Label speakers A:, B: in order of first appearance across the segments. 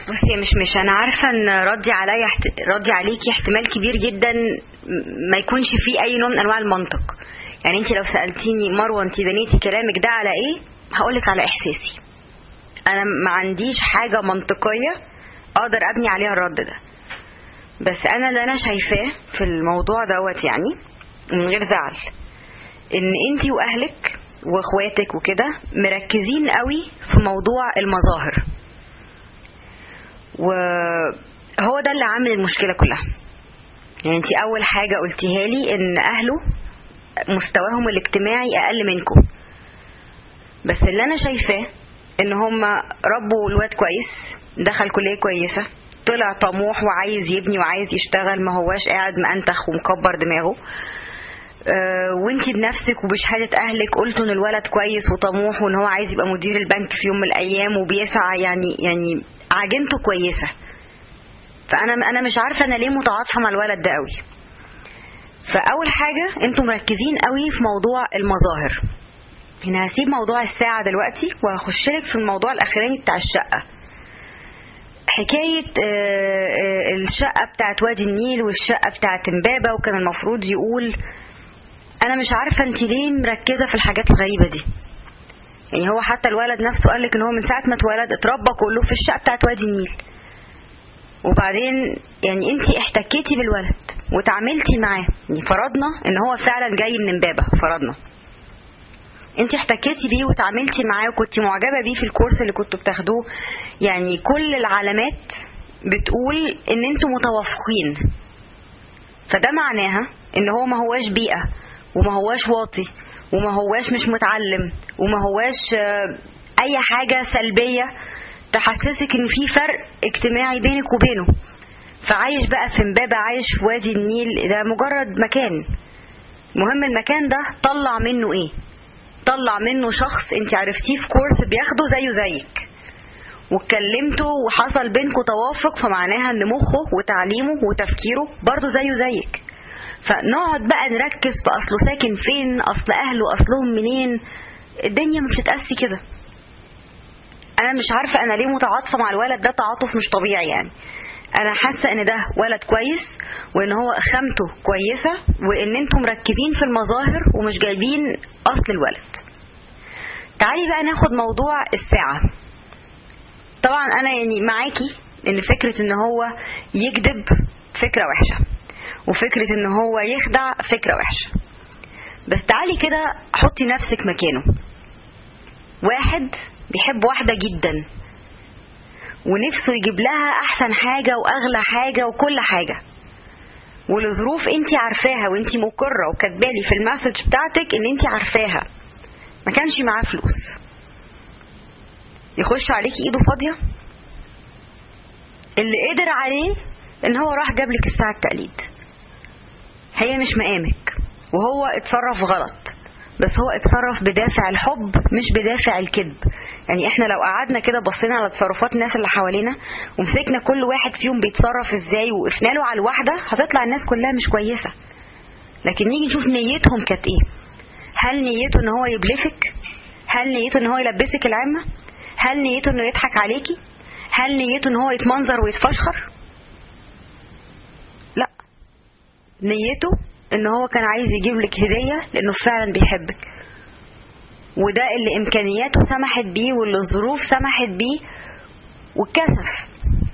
A: بصي مش مش انا عارفه ان ردي عليا احت... ردي عليكي احتمال كبير جدا م- ما يكونش فيه اي نوع من انواع المنطق يعني انت لو سالتيني مروه انت بنيتي كلامك ده على ايه هقولك على احساسي انا ما عنديش حاجه منطقيه اقدر ابني عليها الرد ده بس انا اللي انا شايفاه في الموضوع دوت يعني من غير زعل ان انت واهلك واخواتك وكده مركزين قوي في موضوع المظاهر وهو ده اللي عامل المشكله كلها يعني انت اول حاجه قلتيها لي ان اهله مستواهم الاجتماعي اقل منكم بس اللي انا شايفاه ان هم ربوا الواد كويس دخل كليه كويسه طلع طموح وعايز يبني وعايز يشتغل ما هواش قاعد مأنتخ ومكبر دماغه آه، وانتي بنفسك وبشهادة اهلك قلتوا ان الولد كويس وطموح وان هو عايز يبقى مدير البنك في يوم من الايام وبيسعى يعني يعني عجنته كويسة فانا انا مش عارفة انا ليه متعاطفة مع الولد ده قوي فاول حاجة انتوا مركزين قوي في موضوع المظاهر انا هسيب موضوع الساعة دلوقتي وهخش لك في الموضوع الاخراني بتاع الشقة حكاية آه، آه، الشقة بتاعت وادي النيل والشقة بتاعت امبابة وكان المفروض يقول انا مش عارفة انت ليه مركزة في الحاجات الغريبة دي يعني هو حتى الولد نفسه قالك ان هو من ساعة ما اتولد اتربى كله في الشقة بتاعت وادي النيل وبعدين يعني انت احتكيتي بالولد وتعاملتي معاه يعني فرضنا ان هو فعلا جاي من امبابة فرضنا انت احتكيتي بيه وتعاملتي معاه وكنت معجبه بيه في الكورس اللي كنتوا بتاخدوه يعني كل العلامات بتقول ان انتوا متوافقين فده معناها ان هو ما هواش بيئه وما هواش واطي وما هواش مش متعلم وما هواش آه، اي حاجه سلبيه تحسسك ان في فرق اجتماعي بينك وبينه فعايش بقى في امبابه عايش في وادي النيل ده مجرد مكان المهم المكان ده طلع منه ايه طلع منه شخص انت عرفتيه في كورس بياخده زيه زيك واتكلمتوا وحصل بينكم توافق فمعناها ان مخه وتعليمه وتفكيره برضه زيه زيك فنقعد بقى نركز في اصله ساكن فين اصل اهله اصلهم منين الدنيا ما بتتقاسي كده انا مش عارفه انا ليه متعاطفه مع الولد ده تعاطف مش طبيعي يعني انا حاسه ان ده ولد كويس وان هو خامته كويسه وان انتم مركزين في المظاهر ومش جايبين اصل الولد تعالي بقى ناخد موضوع الساعه طبعا انا يعني معاكي ان فكره ان هو يكذب فكره وحشه وفكره ان هو يخدع فكره وحشه بس تعالي كده حطي نفسك مكانه واحد بيحب واحده جدا ونفسه يجيب لها احسن حاجه واغلى حاجه وكل حاجه ولظروف انت عارفاها وانت مقره وكاتبالي في المسج بتاعتك ان انت عارفاها ما كانش معاه فلوس يخش عليكي ايده فاضيه اللي قدر عليه ان هو راح جاب لك الساعه التقليد هي مش مقامك وهو اتصرف غلط بس هو اتصرف بدافع الحب مش بدافع الكذب يعني احنا لو قعدنا كده بصينا على تصرفات الناس اللي حوالينا ومسكنا كل واحد فيهم بيتصرف ازاي وقفنا له على الواحده هتطلع الناس كلها مش كويسه لكن نيجي نشوف نيتهم كانت ايه هل نيته ان هو يبلفك هل نيته ان هو يلبسك العمه هل نيته انه يضحك عليكي هل نيته ان هو يتمنظر ويتفشخر لا نيته ان هو كان عايز يجيب لك هديه لانه فعلا بيحبك وده اللي امكانياته سمحت بيه واللي الظروف سمحت بيه واتكسف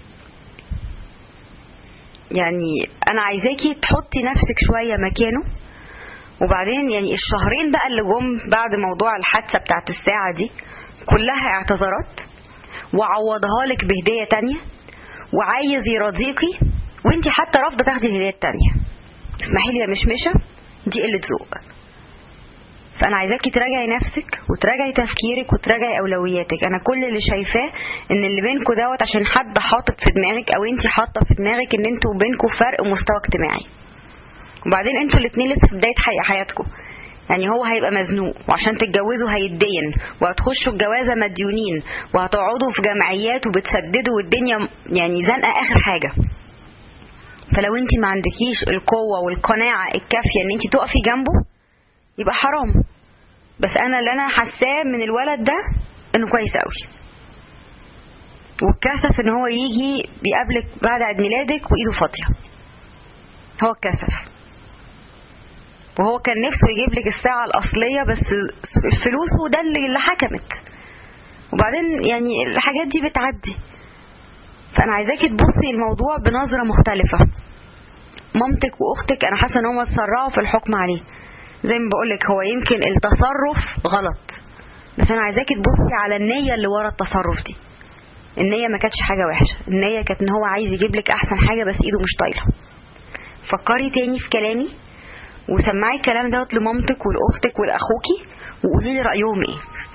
A: يعني انا عايزاكي تحطي نفسك شويه مكانه وبعدين يعني الشهرين بقى اللي جم بعد موضوع الحادثه بتاعت الساعه دي كلها اعتذارات وعوضها لك بهديه تانية وعايز يرضيكي وانت حتى رافضه تاخدي الهديه التانية اسمحي لي يا مشمشه دي قله ذوق فانا عايزاكي تراجعي نفسك وتراجعي تفكيرك وتراجعي اولوياتك انا كل اللي شايفاه ان اللي بينكوا دوت عشان حد حاطط في دماغك او انت حاطه في دماغك ان انتوا بينكوا فرق مستوى اجتماعي وبعدين انتوا الاثنين لسه في بدايه حي- حياتكم يعني هو هيبقى مزنوق وعشان تتجوزوا هيتدين وهتخشوا الجوازه مديونين وهتقعدوا في جمعيات وبتسددوا والدنيا يعني زنقه اخر حاجه فلو انت ما عندكيش القوه والقناعه الكافيه ان انت تقفي جنبه يبقى حرام بس انا اللي انا حاساه من الولد ده انه كويس قوي والكسف ان هو يجي بيقابلك بعد عيد ميلادك وايده فاضيه هو الكسف وهو كان نفسه يجيب لك الساعة الأصلية بس الفلوس وده اللي اللي حكمت وبعدين يعني الحاجات دي بتعدي فأنا عايزاكي تبصي الموضوع بنظرة مختلفة مامتك وأختك أنا حاسة إن هم اتسرعوا في الحكم عليه زي ما بقولك هو يمكن التصرف غلط بس أنا عايزاكي تبصي على النية اللي ورا التصرف دي النية ما كانتش حاجة وحشة النية كانت إن هو عايز يجيب لك أحسن حاجة بس إيده مش طايلة فكري تاني في كلامي وسمعي الكلام دوت لمامتك ولاختك ولاخوكي وقولي لي رايهم ايه